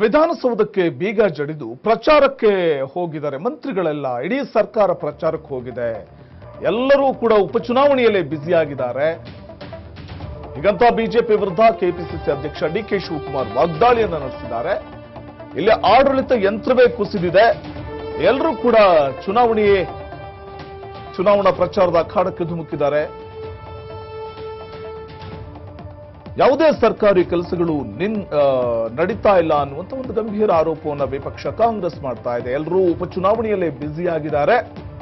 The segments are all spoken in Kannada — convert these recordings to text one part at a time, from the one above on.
ವಿಧಾನಸೌಧಕ್ಕೆ ಬೀಗ ಜಡಿದು ಪ್ರಚಾರಕ್ಕೆ ಹೋಗಿದ್ದಾರೆ ಮಂತ್ರಿಗಳೆಲ್ಲ ಇಡೀ ಸರ್ಕಾರ ಪ್ರಚಾರಕ್ಕೆ ಹೋಗಿದೆ ಎಲ್ಲರೂ ಕೂಡ ಉಪಚುನಾವಣೆಯಲ್ಲೇ ಬ್ಯುಸಿಯಾಗಿದ್ದಾರೆ ಹೀಗಂತ ಬಿಜೆಪಿ ವಿರುದ್ಧ ಕೆಪಿಸಿಸಿ ಅಧ್ಯಕ್ಷ ಡಿ ಕೆ ಶಿವಕುಮಾರ್ ವಾಗ್ದಾಳಿಯನ್ನ ನಡೆಸಿದ್ದಾರೆ ಇಲ್ಲಿ ಆಡಳಿತ ಯಂತ್ರವೇ ಕುಸಿದಿದೆ ಎಲ್ಲರೂ ಕೂಡ ಚುನಾವಣೆ ಚುನಾವಣಾ ಪ್ರಚಾರದ ಅಖಾಡಕ್ಕೆ ಧುಮುಕಿದ್ದಾರೆ ಯಾವುದೇ ಸರ್ಕಾರಿ ಕೆಲಸಗಳು ನಿನ್ ಆ, ನಡೀತಾ ಇಲ್ಲ ಅನ್ನುವಂತ ಒಂದು ಗಂಭೀರ ಆರೋಪವನ್ನು ವಿಪಕ್ಷ ಕಾಂಗ್ರೆಸ್ ಮಾಡ್ತಾ ಇದೆ ಎಲ್ಲರೂ ಉಪಚುನಾವಣೆಯಲ್ಲೇ ಬ್ಯುಸಿಯಾಗಿದ್ದಾರೆ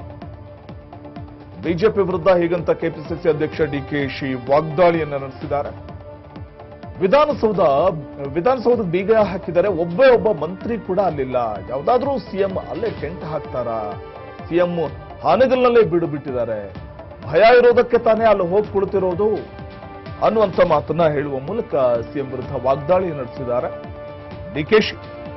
ಬಿಜೆಪಿ ವಿರುದ್ಧ ಹೀಗಂತ ಕೆಪಿಸಿಸಿ ಅಧ್ಯಕ್ಷ ಡಿಕೆಶಿ ವಾಗ್ದಾಳಿಯನ್ನ ನಡೆಸಿದ್ದಾರೆ ವಿಧಾನಸೌಧ ವಿಧಾನಸೌಧ ಬೀಗ ಹಾಕಿದ್ದಾರೆ ಒಬ್ಬೇ ಒಬ್ಬ ಮಂತ್ರಿ ಕೂಡ ಅಲ್ಲಿಲ್ಲ ಯಾವ್ದಾದ್ರೂ ಸಿಎಂ ಅಲ್ಲೇ ಟೆಂಟ್ ಹಾಕ್ತಾರ ಸಿಎಂ ಹಾನಗಲ್ನಲ್ಲೇ ಬೀಡು ಬಿಟ್ಟಿದ್ದಾರೆ ಭಯ ಇರೋದಕ್ಕೆ ತಾನೇ ಅಲ್ಲಿ ಹೋಗಿ ಕುಳಿತಿರೋದು ಅನ್ನುವಂತ ಮಾತನ್ನ ಹೇಳುವ ಮೂಲಕ ಸಿಎಂ ವಿರುದ್ಧ ವಾಗ್ದಾಳಿ ನಡೆಸಿದ್ದಾರೆ ಡಿಕೆಶಿ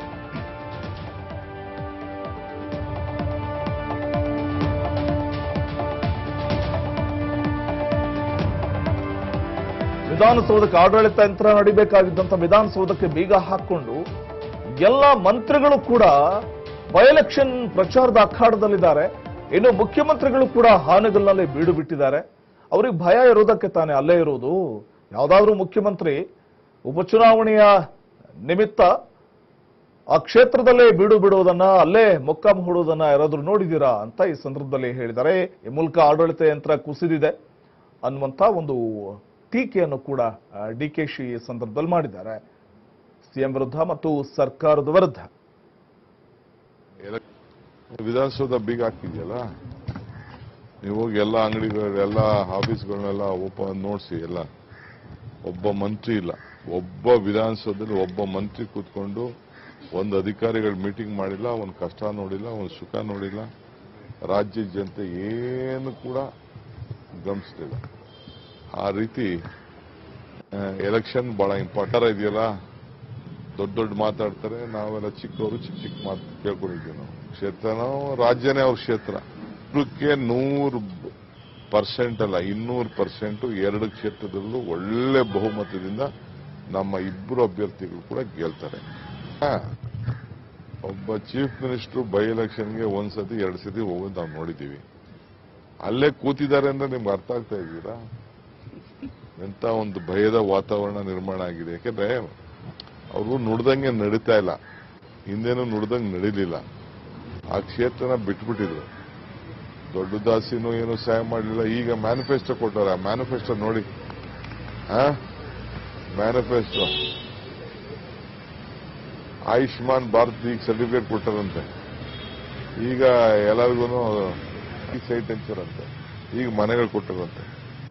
ವಿಧಾನಸೌಧಕ್ಕೆ ಆಡಳಿತ ಯಂತ್ರ ನಡಿಬೇಕಾಗಿದ್ದಂತ ವಿಧಾನಸೌಧಕ್ಕೆ ಬೀಗ ಹಾಕೊಂಡು ಎಲ್ಲ ಮಂತ್ರಿಗಳು ಕೂಡ ಬೈ ಎಲೆಕ್ಷನ್ ಪ್ರಚಾರದ ಅಖಾಡದಲ್ಲಿದ್ದಾರೆ ಇನ್ನು ಮುಖ್ಯಮಂತ್ರಿಗಳು ಕೂಡ ಹಾನಗಲ್ನಲ್ಲೇ ಬೀಡು ಬಿಟ್ಟಿದ್ದಾರೆ ಅವ್ರಿಗೆ ಭಯ ಇರೋದಕ್ಕೆ ತಾನೇ ಅಲ್ಲೇ ಇರೋದು ಯಾವ್ದಾದ್ರೂ ಮುಖ್ಯಮಂತ್ರಿ ಉಪಚುನಾವಣೆಯ ನಿಮಿತ್ತ ಆ ಕ್ಷೇತ್ರದಲ್ಲೇ ಬೀಡು ಬಿಡುವುದನ್ನ ಅಲ್ಲೇ ಮೊಕ್ಕಾಂ ಹೂಡುವುದನ್ನ ಯಾರಾದ್ರೂ ನೋಡಿದೀರಾ ಅಂತ ಈ ಸಂದರ್ಭದಲ್ಲಿ ಹೇಳಿದ್ದಾರೆ ಈ ಮೂಲಕ ಆಡಳಿತ ಯಂತ್ರ ಕುಸಿದಿದೆ ಅನ್ನುವಂತ ಒಂದು ಟೀಕೆಯನ್ನು ಕೂಡ ಡಿ ಕೆ ಶಿ ಈ ಸಂದರ್ಭದಲ್ಲಿ ಮಾಡಿದ್ದಾರೆ ಸಿಎಂ ವಿರುದ್ಧ ಮತ್ತು ಸರ್ಕಾರದ ವಿರುದ್ಧ ಎಲೆಕ್- ವಿಧಾನಸೌಧ ಬೀಗ ಹಾಕಿದ್ಯಲ್ಲ ನೀವು ಹೋಗಿ ಎಲ್ಲ ಅಂಗಡಿಗಳು ಎಲ್ಲ ಆಫೀಸ್ಗಳನ್ನೆಲ್ಲ ಓಪನ್ ನೋಡಿಸಿ ಎಲ್ಲ ಒಬ್ಬ ಮಂತ್ರಿ ಇಲ್ಲ ಒಬ್ಬ ವಿಧಾನಸೌಧದಲ್ಲಿ ಒಬ್ಬ ಮಂತ್ರಿ ಕೂತ್ಕೊಂಡು ಒಂದು ಅಧಿಕಾರಿಗಳ ಮೀಟಿಂಗ್ ಮಾಡಿಲ್ಲ ಒಂದು ಕಷ್ಟ ನೋಡಿಲ್ಲ ಒಂದು ಸುಖ ನೋಡಿಲ್ಲ ರಾಜ್ಯದ ಜನತೆ ಏನು ಕೂಡ ಗಮನಿಸಲಿಲ್ಲ ಆ ರೀತಿ ಎಲೆಕ್ಷನ್ ಬಹಳ ಇಂಪಾರ್ಟೆಂಟ್ ಇದೆಯಲ್ಲ ದೊಡ್ಡ ದೊಡ್ಡ ಮಾತಾಡ್ತಾರೆ ನಾವೆಲ್ಲ ಚಿಕ್ಕವರು ಚಿಕ್ಕ ಚಿಕ್ಕ ಮಾತು ಕೇಳ್ಕೊಂಡಿದ್ದೀವಿ ನಾವು ಕ್ಷೇತ್ರನೋ ರಾಜ್ಯನೇ ಅವ್ರ ಕ್ಷೇತ್ರ ಇದಕ್ಕೆ ನೂರು ಪರ್ಸೆಂಟ್ ಅಲ್ಲ ಇನ್ನೂರು ಪರ್ಸೆಂಟ್ ಎರಡು ಕ್ಷೇತ್ರದಲ್ಲೂ ಒಳ್ಳೆ ಬಹುಮತದಿಂದ ನಮ್ಮ ಇಬ್ಬರು ಅಭ್ಯರ್ಥಿಗಳು ಕೂಡ ಗೆಲ್ತಾರೆ ಹಾ. ಒಬ್ಬ ಚೀಫ್ ಮಿನಿಸ್ಟರ್ ಬೈ ಎಲೆಕ್ಷನ್ಗೆ ಒಂದ್ಸತಿ ಎರಡು ಸತಿ ಹೋಗೋದು ನಾವು ನೋಡಿದ್ದೀವಿ ಅಲ್ಲೇ ಕೂತಿದ್ದಾರೆ ಅಂದ್ರೆ ನಿಮ್ಗೆ ಅರ್ಥ ಆಗ್ತಾ ಇದ್ದೀರಾ ಎಂತ ಒಂದು ಭಯದ ವಾತಾವರಣ ನಿರ್ಮಾಣ ಆಗಿದೆ ಯಾಕೆಂದ್ರೆ ಅವರು ನುಡ್ದಂಗೆ ನಡೀತಾ ಇಲ್ಲ ಹಿಂದೇನು ನುಡ್ದಂಗೆ ನಡೀಲಿಲ್ಲ ಆ ಕ್ಷೇತ್ರನ ಬಿಟ್ಬಿಟ್ಟಿದ್ರು ದೊಡ್ಡ ದಾಸಿನೂ ಏನು ಸಹಾಯ ಮಾಡಲಿಲ್ಲ ಈಗ ಮ್ಯಾನಿಫೆಸ್ಟೋ ಕೊಟ್ಟಾರ ಮ್ಯಾನಿಫೆಸ್ಟೋ ನೋಡಿ ಮ್ಯಾನಿಫೆಸ್ಟೋ ಆಯುಷ್ಮಾನ್ ಭಾರತ್ ಈಗ ಸರ್ಟಿಫಿಕೇಟ್ ಕೊಟ್ಟಾರಂತೆ ಈಗ ಎಲ್ಲರಿಗೂ ಈ ಸೈಟ್ ಅಂತಾರಂತೆ ಈಗ ಮನೆಗಳು ಕೊಟ್ಟರಂತೆ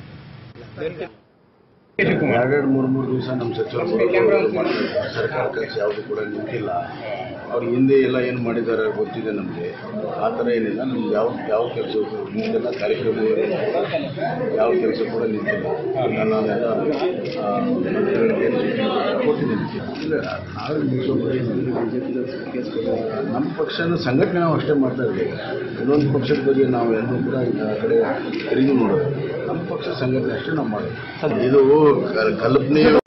ಎರಡೆರಡು ಮೂರು ಮೂರು ದಿವಸ ನಮ್ಮ ಸಚಿವರು ಸರ್ಕಾರ ಕೆಲಸ ಯಾವುದು ಕೂಡ ನಿಂತಿಲ್ಲ ಅವ್ರು ಹಿಂದೆ ಎಲ್ಲ ಏನು ಮಾಡಿದ್ದಾರೆ ಗೊತ್ತಿದೆ ನಮಗೆ ಆ ಥರ ಏನಿಲ್ಲ ನಮ್ಗೆ ಯಾವ ಯಾವ ಕೆಲಸ ನಿಂತಿಲ್ಲ ಕಾರ್ಯಕ್ರಮ ಏನಿಲ್ಲ. ಯಾವ ಕೆಲಸ ಕೂಡ ನಿಂತಿಲ್ಲ ನಾನು ಅದೆಲ್ಲ ಆ, ಮಂತ್ರಿಗಳಿಗೆ ಏನು ಕೊಟ್ಟಿದ್ದೀನಿ ಇಲ್ಲ ನಾವೇ ಮುಗಿಸೋದು ನಮ್ಮ ಪಕ್ಷನ ಸಂಘಟನೆ ನಾವು ಅಷ್ಟೇ ಮಾಡ್ತಾ ಇದ್ದೀವಿ ಇನ್ನೊಂದು ಪಕ್ಷದ ಬಗ್ಗೆ ನಾವು ಎಲ್ಲರೂ ಕೂಡ ಆ ಕಡೆ ತಿರುಗಿ ನೋಡೋದು ನಮ್ಮ ಪಕ್ಷ ಸಂಘಟನೆ ಅಷ್ಟೇ ನಾವು ಮಾಡೋದು ಇದು ಕಲ್- ಕಲ್ಪನೆ